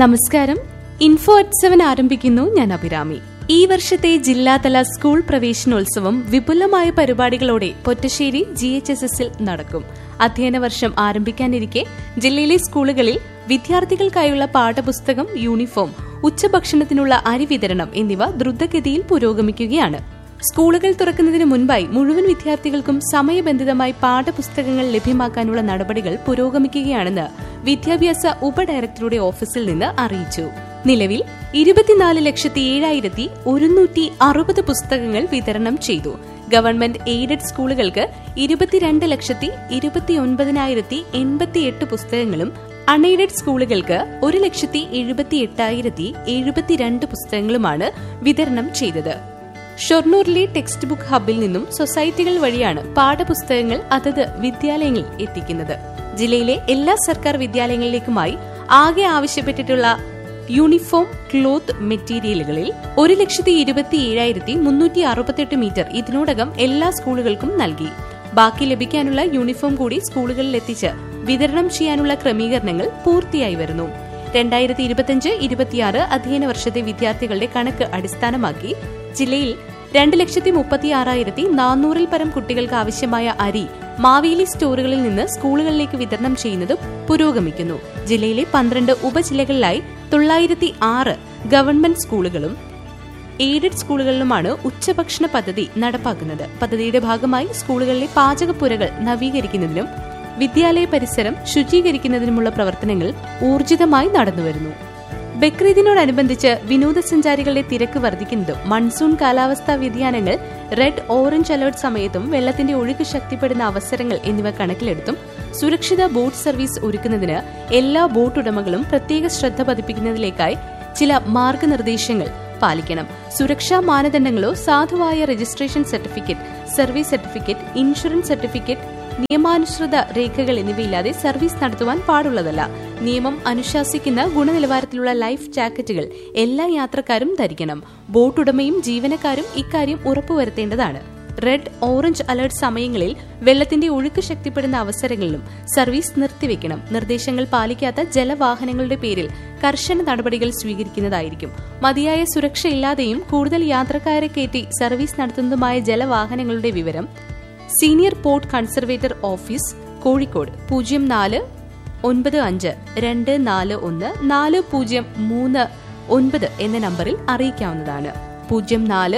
നമസ്കാരം info at seven ആരംഭിക്കുന്നു ഞാൻ അഭിരാമി ഈ വർഷത്തെ ജില്ലാതല സ്കൂൾ പ്രവേശനോത്സവം വിപുലമായ പരിപാടികളോടെ പൊറ്റശ്ശേരി ജി എച്ച് എസ് എസിൽ നടക്കും അധ്യയന വർഷം ആരംഭിക്കാനിരിക്കെ ജില്ലയിലെ സ്കൂളുകളിൽ വിദ്യാർത്ഥികൾക്കായുള്ള പാഠപുസ്തകം യൂണിഫോം ഉച്ചഭക്ഷണത്തിനുള്ള അരി വിതരണം എന്നിവ ദ്രുതഗതിയിൽ പുരോഗമിക്കുകയാണ് സ്കൂളുകൾ തുറക്കുന്നതിന് മുൻപായി മുഴുവൻ വിദ്യാർത്ഥികൾക്കും സമയബന്ധിതമായി പാഠപുസ്തകങ്ങൾ ലഭ്യമാക്കാനുള്ള നടപടികൾ പുരോഗമിക്കുകയാണെന്ന് വിദ്യാഭ്യാസ ഉപഡയറക്ടറുടെ ഓഫീസിൽ നിന്ന് അറിയിച്ചു നിലവിൽ ഇരുപത്തിനാല് ലക്ഷത്തി ഏഴായിരത്തി ഒരുന്നൂറ്റി അറുപത് പുസ്തകങ്ങൾ വിതരണം ചെയ്തു ഗവൺമെന്റ് എയ്ഡഡ് സ്കൂളുകൾക്ക് ഇരുപത്തിരണ്ട് ലക്ഷത്തി ഇരുപത്തിയൊൻപതിനായിരത്തി എൺപത്തിയെട്ട് പുസ്തകങ്ങളും അൺഎയ്ഡഡ് സ്കൂളുകൾക്ക് ഒരു ലക്ഷത്തി എഴുപത്തി എട്ടായിരത്തി എഴുപത്തിരണ്ട് പുസ്തകങ്ങളുമാണ് വിതരണം ചെയ്തത് ഷൊർണൂരിലെ ടെക്സ്റ്റ് ബുക്ക് ഹബിൽ നിന്നും സൊസൈറ്റികൾ വഴിയാണ് പാഠപുസ്തകങ്ങൾ അതത് വിദ്യാലയങ്ങളിൽ എത്തിക്കുന്നത് ജില്ലയിലെ എല്ലാ സർക്കാർ വിദ്യാലയങ്ങളിലേക്കുമായി ആകെ ആവശ്യപ്പെട്ടിട്ടുള്ള യൂണിഫോം ക്ലോത്ത് മെറ്റീരിയലുകളിൽ ഒരു ലക്ഷത്തി ഇരുപത്തി ഏഴായിരത്തി മുന്നൂറ്റി അറുപത്തെട്ട് മീറ്റർ ഇതിനോടകം എല്ലാ സ്കൂളുകൾക്കും നൽകി ബാക്കി ലഭിക്കാനുള്ള യൂണിഫോം കൂടി സ്കൂളുകളിൽ എത്തിച്ച് വിതരണം ചെയ്യാനുള്ള ക്രമീകരണങ്ങൾ പൂർത്തിയായി വരുന്നു രണ്ടായിരത്തി ഇരുപത്തിയഞ്ച് ഇരുപത്തിയാറ് അധ്യയന വർഷത്തെ വിദ്യാർത്ഥികളുടെ കണക്ക് അടിസ്ഥാനമാക്കി ജില്ലയിൽ രണ്ട് ലക്ഷത്തി മുപ്പത്തി ആറായിരത്തി നാനൂറിൽ പരം കുട്ടികൾക്ക് ആവശ്യമായ അരി മാവേലി സ്റ്റോറുകളിൽ നിന്ന് സ്കൂളുകളിലേക്ക് വിതരണം ചെയ്യുന്നതും പുരോഗമിക്കുന്നു ജില്ലയിലെ പന്ത്രണ്ട് ഉപജില്ലകളിലായി തൊള്ളായിരത്തി ആറ് ഗവൺമെന്റ് സ്കൂളുകളും എയ്ഡഡ് സ്കൂളുകളിലുമാണ് ഉച്ചഭക്ഷണ പദ്ധതി നടപ്പാക്കുന്നത് പദ്ധതിയുടെ ഭാഗമായി സ്കൂളുകളിലെ പാചകപ്പുരകൾ നവീകരിക്കുന്നതിനും വിദ്യാലയ പരിസരം ശുചീകരിക്കുന്നതിനുമുള്ള പ്രവർത്തനങ്ങൾ ഊർജിതമായി നടന്നുവരുന്നു ബക്രീദിനോടനുബന്ധിച്ച് വിനോദസഞ്ചാരികളുടെ തിരക്ക് വർദ്ധിക്കുന്നതും മൺസൂൺ കാലാവസ്ഥാ വ്യതിയാനങ്ങൾ റെഡ് ഓറഞ്ച് അലർട്ട് സമയത്തും വെള്ളത്തിന്റെ ഒഴുക്ക് ശക്തിപ്പെടുന്ന അവസരങ്ങൾ എന്നിവ കണക്കിലെടുത്തും സുരക്ഷിത ബോട്ട് സർവീസ് ഒരുക്കുന്നതിന് എല്ലാ ബോട്ട് ഉടമകളും പ്രത്യേക ശ്രദ്ധ പതിപ്പിക്കുന്നതിലേക്കായി ചില മാർഗനിർദ്ദേശങ്ങൾ പാലിക്കണം സുരക്ഷാ മാനദണ്ഡങ്ങളോ സാധുവായ registration certificate service certificate insurance certificate നിയമാനുസൃത രേഖകൾ എന്നിവയില്ലാതെ സർവീസ് നടത്തുവാൻ പാടുള്ളതല്ല നിയമം അനുശാസിക്കുന്ന ഗുണനിലവാരത്തിലുള്ള ലൈഫ് ജാക്കറ്റുകൾ എല്ലാ യാത്രക്കാരും ധരിക്കണം ബോട്ട് ഉടമയും ജീവനക്കാരും ഇക്കാര്യം ഉറപ്പുവരുത്തേണ്ടതാണ് റെഡ് ഓറഞ്ച് അലർട്ട് സമയങ്ങളിൽ വെള്ളത്തിന്റെ ഒഴുക്ക് ശക്തിപ്പെടുന്ന അവസരങ്ങളിലും സർവീസ് നിർത്തിവെക്കണം നിർദ്ദേശങ്ങൾ പാലിക്കാത്ത ജലവാഹനങ്ങളുടെ പേരിൽ കർശന നടപടികൾ സ്വീകരിക്കുന്നതായിരിക്കും മതിയായ സുരക്ഷയില്ലാതെയും കൂടുതൽ യാത്രക്കാരെ കയറ്റി സർവീസ് നടത്തുന്നതുമായ ജലവാഹനങ്ങളുടെ വിവരം senior port conservator office Kozhikode പൂജ്യം നാല് ഒൻപത് അഞ്ച് രണ്ട് നാല് ഒന്ന് നാല് പൂജ്യം മൂന്ന് ഒൻപത് എന്ന നമ്പറിൽ അറിയിക്കാവുന്നതാണ് പൂജ്യം നാല്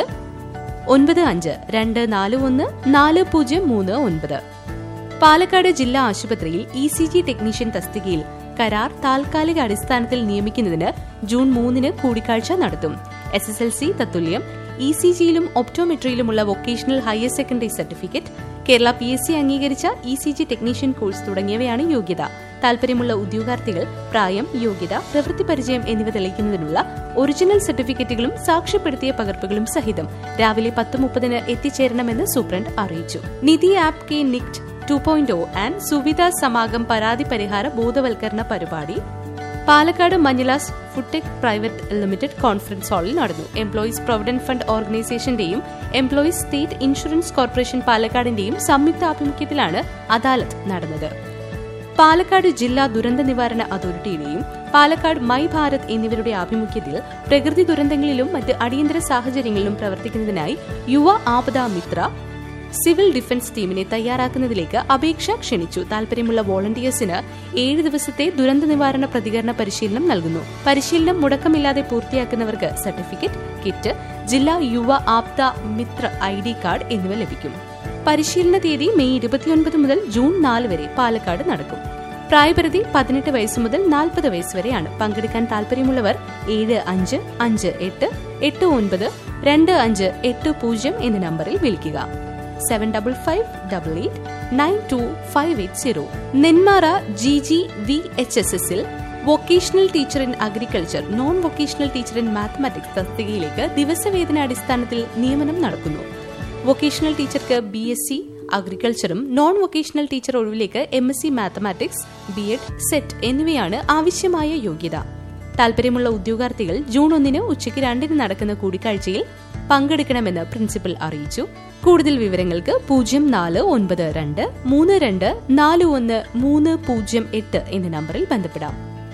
ഒൻപത് അഞ്ച് രണ്ട് നാല് ഒന്ന് നാല് പൂജ്യം മൂന്ന് ഒൻപത് പാലക്കാട് ജില്ലാ ആശുപത്രിയിൽ ഇ സി ജി ടെക്നീഷ്യൻ തസ്തികയിൽ കരാർ താൽക്കാലിക അടിസ്ഥാനത്തിൽ നിയമിക്കുന്നതിന് ജൂൺ മൂന്നിന് കൂടിക്കാഴ്ച നടത്തും എസ് എസ് എൽ സി തത്തുല്യം ഇ സി ജിയിലും ഒപ്റ്റോമെട്രിയിലുമുള്ള vocational higher secondary certificate Kerala P S C അംഗീകരിച്ച E C G technician course തുടങ്ങിയവയാണ് യോഗ്യത താൽപര്യമുള്ള ഉദ്യോഗാർത്ഥികൾ പ്രായം യോഗ്യത പ്രവൃത്തി പരിചയം എന്നിവ തെളിയിക്കുന്നതിനുള്ള ഒറിജിനൽ സർട്ടിഫിക്കറ്റുകളും സാക്ഷ്യപ്പെടുത്തിയ പകർപ്പുകളും സഹിതം രാവിലെ പത്ത് മുപ്പതിന് എത്തിച്ചേരണമെന്ന് സൂപ്രണ്ട് അറിയിച്ചു Nidhi Aapke Nikat two point and Suvidha Samagam പരാതി പരിഹാര ബോധവൽക്കരണ പരിപാടി Palakkad Manjilas foodtech private limited conference ഹാളിൽ നടന്നു എംപ്ലോയീസ് പ്രൊവിഡന്റ് ഫണ്ട് ഓർഗനൈസേഷന്റെയും എംപ്ലോയീസ് സ്റ്റേറ്റ് ഇൻഷുറൻസ് കോർപ്പറേഷൻ പാലക്കാടിന്റെയും സംയുക്ത ആഭിമുഖ്യത്തിലാണ് അദാലത്ത് നടന്നത് പാലക്കാട് ജില്ലാ ദുരന്ത നിവാരണ അതോറിറ്റിയുടെയും പാലക്കാട് മൈ ഭാരത് എന്നിവരുടെ ആഭിമുഖ്യത്തിൽ പ്രകൃതി ദുരന്തങ്ങളിലും മറ്റ് അടിയന്തര സാഹചര്യങ്ങളിലും പ്രവർത്തിക്കുന്നതിനായി യുവ ആപദ മിത്ര സിവിൽ ഡിഫൻസ് ടീമിനെ തയ്യാറാക്കുന്നതിലേക്ക് അപേക്ഷ ക്ഷണിച്ചു താൽപര്യമുള്ള വോളണ്ടിയേഴ്സിന് ഏഴ് ദിവസത്തെ ദുരന്ത നിവാരണ പ്രതികരണ പരിശീലനം നൽകുന്നു പരിശീലനം മുടക്കമില്ലാതെ പൂർത്തിയാക്കുന്നവർക്ക് സർട്ടിഫിക്കറ്റ് കിറ്റ് ജില്ലാ Yuva Aapda Mitra I D card എന്നിവ ലഭിക്കും പരിശീലന തീയതി മെയ് ഇരുപത്തിയൊൻപത് മുതൽ ജൂൺ നാല് വരെ പാലക്കാട് നടക്കും പ്രായപരിധി പതിനെട്ട് വയസ്സ് മുതൽ നാൽപ്പത് വയസ്സ് വരെയാണ് പങ്കെടുക്കാൻ താൽപര്യമുള്ളവർ ഏഴ് അഞ്ച് അഞ്ച് എട്ട് എട്ട് ഒൻപത് രണ്ട് അഞ്ച് എട്ട് പൂജ്യം എന്ന നമ്പറിൽ വിളിക്കുക seven double five double eight nine two five eight zero Nenmara G G V H S എസിൽ vocational teacher in agriculture non vocational teacher in mathematics തസ്തികയിലേക്ക് ദിവസവേതന അടിസ്ഥാനത്തിൽ നിയമനം നടക്കുന്നു വൊക്കേഷണൽ ടീച്ചർക്ക് ബി എസ് സി അഗ്രികൾച്ചറും നോൺ വൊക്കേഷണൽ ടീച്ചർ ഒഴിവിലേക്ക് M S C mathematics B Ed SET എന്നിവയാണ് ആവശ്യമായ യോഗ്യത താൽപര്യമുള്ള ഉദ്യോഗാർത്ഥികൾ ജൂൺ ഒന്നിന് ഉച്ചയ്ക്ക് രണ്ടിന് നടക്കുന്ന കൂടിക്കാഴ്ചയിൽ പങ്കെടുക്കണമെന്ന് പ്രിൻസിപ്പൽ അറിയിച്ചു കൂടുതൽ വിവരങ്ങൾക്ക് പൂജ്യം നാല് ഒൻപത് രണ്ട് മൂന്ന് രണ്ട് നാല് ഒന്ന് മൂന്ന് പൂജ്യം എട്ട് എന്ന നമ്പറിൽ ബന്ധപ്പെടാം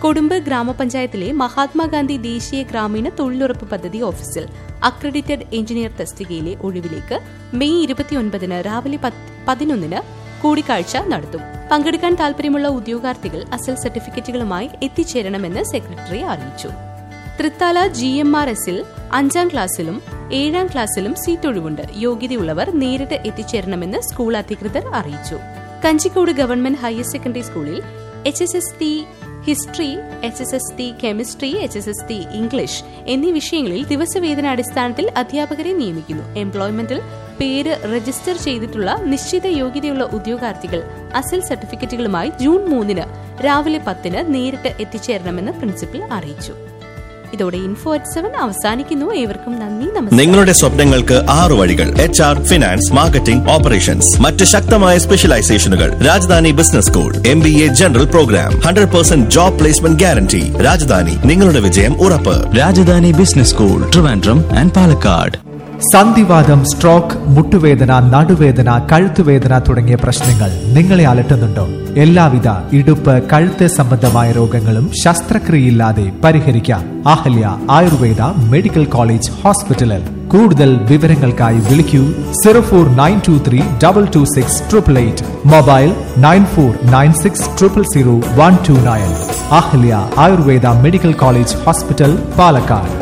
കൊടുമ്പ് ഗ്രാമപഞ്ചായത്തിലെ മഹാത്മാഗാന്ധി ദേശീയ ഗ്രാമീണ തൊഴിലുറപ്പ് പദ്ധതി ഓഫീസിൽ അക്രഡിറ്റഡ് എഞ്ചിനീയർ തസ്തികയിലെ ഒഴിവിലേക്ക് മെയ് ഇരുപത്തിയൊൻപതിന് രാവിലെ പതിനൊന്നിന് കൂടിക്കാഴ്ച നടത്തും പങ്കെടുക്കാൻ താൽപര്യമുള്ള ഉദ്യോഗാർത്ഥികൾ അസൽ സർട്ടിഫിക്കറ്റുകളുമായി എത്തിച്ചേരണമെന്ന് സെക്രട്ടറി അറിയിച്ചു തൃത്താല ജി എം ആർ എസിൽ അഞ്ചാം ക്ലാസ്സിലും ഏഴാം ക്ലാസ്സിലും സീറ്റ് ഒഴിവുണ്ട് യോഗ്യതയുള്ളവർ നേരിട്ട് എത്തിച്ചേരണമെന്ന് സ്കൂൾ അധികൃതർ അറിയിച്ചു കഞ്ചിക്കോട് ഗവൺമെന്റ് ഹയർ സെക്കൻഡറി സ്കൂളിൽ H S S T history H S S T chemistry H S S T English എന്നീ വിഷയങ്ങളിൽ ദിവസവേതന അടിസ്ഥാനത്തിൽ അധ്യാപകരെ നിയമിക്കുന്നു എംപ്ലോയ്മെന്റിൽ പേര് രജിസ്റ്റർ ചെയ്തിട്ടുള്ള നിശ്ചിത യോഗ്യതയുള്ള ഉദ്യോഗാർത്ഥികൾ അസൽ സർട്ടിഫിക്കറ്റുകളുമായി ജൂൺ മൂന്നിന് രാവിലെ പത്തിന് നേരിട്ട് എത്തിച്ചേരണമെന്ന് പ്രിൻസിപ്പൽ അറിയിച്ചു ഇതോടെ ഇൻഫോ അറ്റ് സെവൻ അവസാനിക്കുന്നു ഏവർക്കും നന്ദി നമസ്കാരം നിങ്ങളുടെ സ്വപ്നങ്ങൾക്ക് ആറു വഴികൾ H R finance marketing operations മറ്റ് ശക്തമായ സ്പെഷ്യലൈസേഷനുകൾ Rajadhani business school M B A general program hundred percent job placement guarantee Rajadhani നിങ്ങളുടെ വിജയം ഉറപ്പ് Rajadhani business school Trivandrum and Palakkad സന്ധിവാദം സ്ട്രോക്ക് മുട്ടുവേദന നടുവേദന കഴുത്തുവേദന തുടങ്ങിയ പ്രശ്നങ്ങൾ നിങ്ങളെ അലട്ടുന്നുണ്ടോ എല്ലാവിധ ഇടുപ്പ് കഴുത്ത് സംബന്ധമായ രോഗങ്ങളും ശസ്ത്രക്രിയയില്ലാതെ പരിഹരിക്കാം അഹല്യ ആയുർവേദ മെഡിക്കൽ കോളേജ് ഹോസ്പിറ്റലിൽ കൂടുതൽ വിവരങ്ങൾക്കായി വിളിക്കൂ zero four nine two three double two six triple eight mobile nine four nine six triple zero one two nine Ahalia Ayurveda medical college hospital Palakkad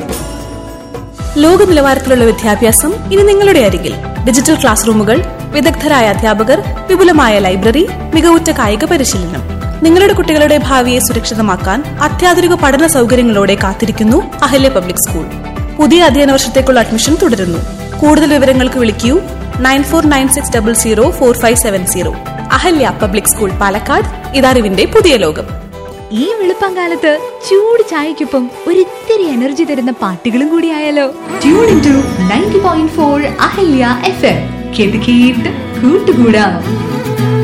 ലോക നിലവാരത്തിലുള്ള വിദ്യാഭ്യാസം ഇനി നിങ്ങളുടെ അരികിൽ ഡിജിറ്റൽ ക്ലാസ് റൂമുകൾ വിദഗ്ധരായ അധ്യാപകർ വിപുലമായ ലൈബ്രറി മികവുറ്റ കായിക പരിശീലനം നിങ്ങളുടെ കുട്ടികളുടെ ഭാവിയെ സുരക്ഷിതമാക്കാൻ അത്യാധുനിക പഠന സൗകര്യങ്ങളോടെ കാത്തിരിക്കുന്നു അഹല്യ പബ്ലിക് സ്കൂൾ പുതിയ അധ്യയന വർഷത്തേക്കുള്ള അഡ്മിഷൻ തുടരുന്നു കൂടുതൽ വിവരങ്ങൾക്ക് വിളിക്കൂ nine four nine six double zero four five seven zero Ahalia public school Palakkad ഇതറിവിന്റെ പുതിയ ലോകം ഈ വെളുപ്പംകാലത്ത് ചൂട് ചായക്കൊപ്പം ഒരിത്തിരി എനർജി തരുന്ന പാട്ടുകളും കൂടി ആയാലോ tune in to ninety point four Ahalia F M കേട്ട് കേട്ട് കൂട്ടുകൂടാം